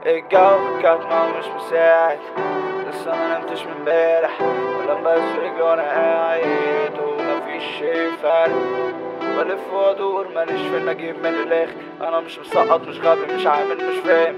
الجو كاتمة مش مساعد لسه ما نمتش من امبارح ولا مبس رجلي وانا قاعد ومفيش شي فارق بلف وادور ماليش في ان اجيب من الاخر انا مش مسقط مش غبي مش عامل مش فاهم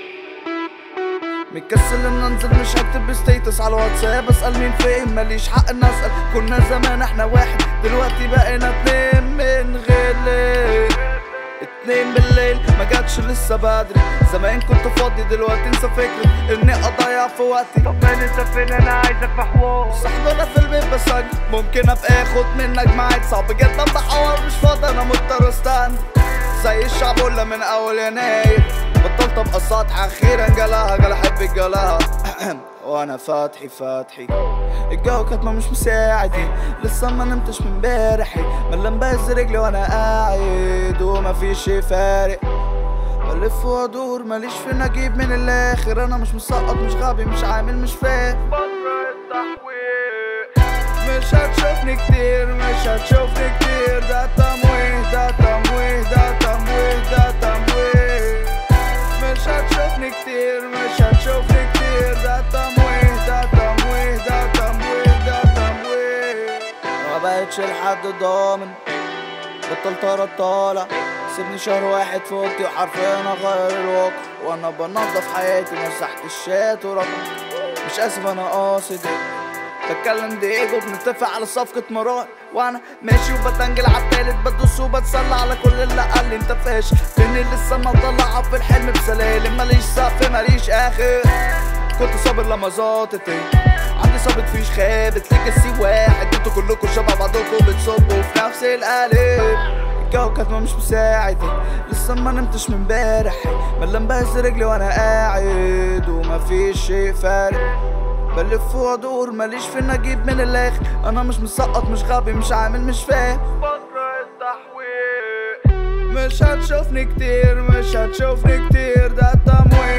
مكسل ان انزل مش هكتب ستيتس على الواتساب اسال مين فين ماليش حق ان اسال كنا زمان احنا واحد دلوقتي بقينا اتنين من غير ليه اتنين بالليل ما جاتش لسه بدري زمان كنت فاضي دلوقتي انسى فكرة اني اضيع في وقتي طب انت فين انا عايزك في حوار صاحبنا في البيت بس أجي. ممكن ابقى اخد منك معاك صعب جدا بحوار مش فاضي انا مضطر استنى زي الشعب ولا من اول يناير بطلت ابقى سطح اخيرا جالها جال احب الجلاها وانا فاتحي فاتحي الجو كاتمة مش مساعدي لسه ما نمتش من امبارحي ملان بهز رجلي وانا قاعد وما في شي فارق بلف وادور ماليش في إني اجيب من الاخر انا مش مسقط مش غبي مش عامل مش فاهم فترة تحويق مش هتشوفني كتير مش هتشوفني كتير ده تمويه ده تمويه ده تمويه ده تمويه مش هتشوفني كتير مش هتشوفني كتير ده تمويه ده تمويه ده تمويه ده تمويه ما بقتش لحد ضامن بطلت ارى طالع سيبني شهر واحد في اوضتي وحرفيا اغير الواقع وانا بنضف حياتي مسحت الشات ورقم مش اسف انا قاصد بتكلم دقيقة بنتفق على صفقة مرار وانا ماشي وبتنجل على التالت بدوس وبتسلى على كل اللي قال لي انت فاشل فيني لسه ما طلعها في الحلم بسلالم ماليش سقف ماليش اخر كنت صابر لما زاطت عندي صابت فيش خابت ليك السي واحد انتوا كلكم شبه بعضكم بتصبوا في نفس القالب الجو كاتمة مش مساعد لسه ما نمتش من امبارح ملان بهز رجلي وانا قاعد ومفيش شي فارق بلف وادور ماليش في ان اجيب من الاخر انا مش مسقط مش غبي مش عامل مش فاهم فترة تحويق مش هتشوفني كتير مش هتشوفني كتير ده تمويه